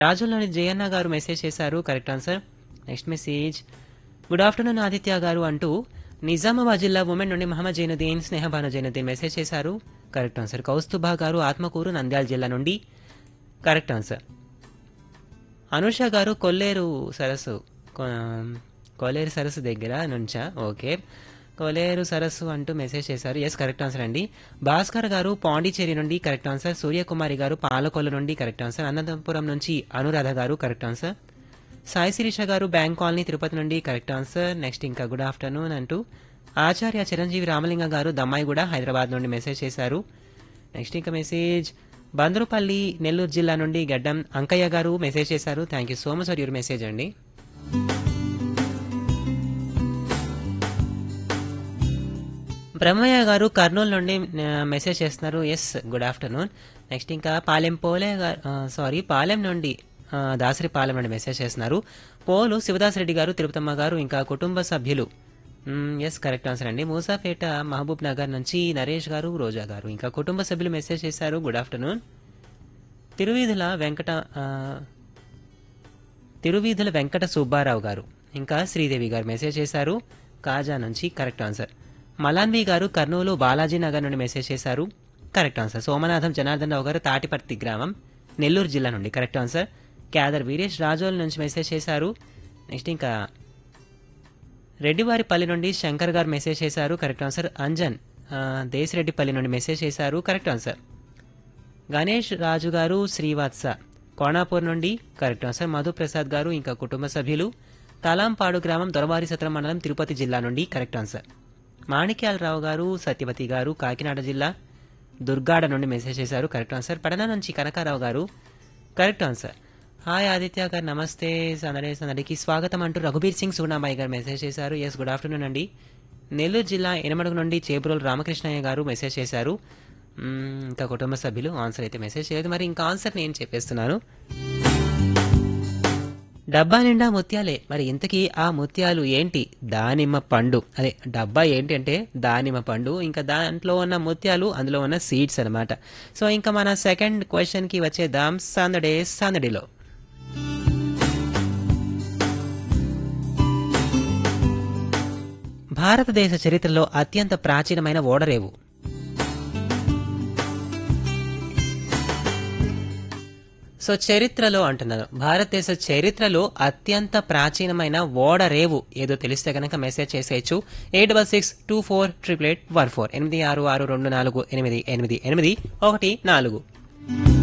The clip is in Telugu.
రాజుల్లోని జయన్న గారు మెసేజ్ చేశారు correct answer next message good afternoon Aditya garu అంటూ నిజామాబాద్ జిల్లా ఉమెన్ నుండి మహమ్మద్ జైనుద్దీన్ స్నేహబాను జైనుద్దీన్ మెసేజ్ చేశారు కరెక్ట్ ఆన్సర్ కౌస్తుభా గారు ఆత్మకూరు నంద్యాల జిల్లా నుండి కరెక్ట్ ఆన్సర్ అనుష గారు కొల్లేరు సరస్సు కొ- కొల్లేరు సరస్సు దగ్గర నుంచా ఓకే కొల్లేరు సరస్సు అంటూ మెసేజ్ చేశారు ఎస్ కరెక్ట్ ఆన్సర్ అండి భాస్కర్ గారు పాండిచేరి నుండి కరెక్ట్ ఆన్సర్ సూర్యకుమారి గారు పాలకొల్లు నుండి కరెక్ట్ ఆన్సర్ అనంతపురం నుంచి అనురాధ గారు కరెక్ట్ ఆన్సర్ సాయి శిరీష గారు బ్యాంక్ కాలనీ తిరుపతి నుండి కరెక్ట్ ఆన్సర్ నెక్స్ట్ ఇంకా గుడ్ ఆఫ్టర్నూన్ అంటూ ఆచార్య చిరంజీవి రామలింగ గారు దమ్మాయి కూడా హైదరాబాద్ నుండి మెసేజ్ చేశారు నెక్స్ట్ ఇంకా మెసేజ్ బందరుపల్లి నెల్లూరు జిల్లా నుండి గడ్డం అంకయ్య గారు మెసేజ్ చేశారు thank you so much for your message అండి బ్రహ్మయ్య గారు కర్నూలు నుండి ఆ, మెసేజ్ చేస్తున్నారు ఎస్ గుడ్ ఆఫ్టర్నూన్ నెక్స్ట్ ఇంకా పాలెం పోలే గారు సారీ పాలెం నుండి ఆ, దాసరి పాలెం నుండి మెసేజ్ చేస్తున్నారు పోలు శివదాస్ రెడ్డి గారు తిరుపతమ్మ గారు ఇంకా కుటుంబ సభ్యులు ఎస్ కరెక్ట్ ఆన్సర్ అండి మూసాపేట మహబూబ్ నగర్ నుంచి నరేష్ గారు రోజా గారు ఇంకా కుటుంబ సభ్యులు మెసేజ్ చేశారు గుడ్ ఆఫ్టర్నూన్ తిరువీధుల వెంకట ఆ, తిరువీధుల వెంకట సుబ్బారావు గారు ఇంకా శ్రీదేవి గారు మెసేజ్ చేశారు కాజా నుంచి కరెక్ట్ ఆన్సర్ మలాన్వి గారు కర్నూలు బాలాజీ నగర్ నుండి మెసేజ్ చేశారు కరెక్ట్ ఆన్సర్ సోమనాథం జనార్దన్ రావు గారు తాటిపర్తి గ్రామం నెల్లూరు జిల్లా నుండి కరెక్ట్ ఆన్సర్ క్యాదర్ వీరేష్ రాజోల్ నుంచి మెసేజ్ చేశారు నెక్స్ట్ ఇంకా రెడ్డివారిపల్లి నుండి శంకర్ గారు మెసేజ్ చేశారు కరెక్ట్ ఆన్సర్ అంజన్ ఆ, దేశరెడ్డిపల్లి నుండి మెసేజ్ చేశారు కరెక్ట్ ఆన్సర్ గణేష్ రాజు గారు శ్రీవాత్స కోణాపూర్ నుండి కరెక్ట్ ఆన్సర్ మధుప్రసాద్ గారు ఇంకా కుటుంబ సభ్యులు తలాంపాడు గ్రామం దొరవారి సత్రం మండలం తిరుపతి జిల్లా నుండి కరెక్ట్ ఆన్సర్ మాణిక్యాలరావు గారు సత్యవతి గారు కాకినాడ జిల్లా దుర్గాడ నుండి మెసేజ్ చేశారు కరెక్ట్ ఆన్సర్ పడన నుంచి కనకారావు గారు కరెక్ట్ ఆన్సర్ హాయ్ ఆదిత్య గారు నమస్తే సందడే సందడికి స్వాగతం అంటూ రఘుబీర్ సింగ్ సూనాబాయి గారు మెసేజ్ చేశారు ఎస్ గుడ్ ఆఫ్టర్నూన్ అండి నెల్లూరు జిల్లా ఎనమడుగు నుండి చేబ్రోలు రామకృష్ణయ్య గారు మెసేజ్ చేశారు మ్మ్, ఇంకా కుటుంబ సభ్యులు ఆన్సర్ అయితే మెసేజ్ చేయలేదు మరి ఇంకా ఆన్సర్ నేను చెప్పేస్తున్నాను డబ్బా నిండా ముత్యాలే మరి ఇంతకీ ఆ ముత్యాలు ఏంటి దానిమ్మ పండు అదే డబ్బా ఏంటి అంటే దానిమ్మ పండు ఇంకా దాంట్లో ఉన్న ముత్యాలు అందులో ఉన్న సీడ్స్ అన్నమాట సో ఇంకా మన సెకండ్ క్వశ్చన్కి వచ్చేద్దాం సందడే సందడిలో భారతదేశ చరిత్రలో అత్యంత ప్రాచీనమైన ఓడరేవు సో చరిత్రలో అంటున్నాను భారతదేశ చరిత్రలో అత్యంత ప్రాచీనమైన ఓడరేవు ఏదో తెలిస్తే కనుక మెసేజ్ చేసేయచ్చు eight double six two four triple eight one four ఎనిమిది ఆరు ఆరు రెండు నాలుగు ఎనిమిది ఎనిమిది ఎనిమిది ఒకటి నాలుగు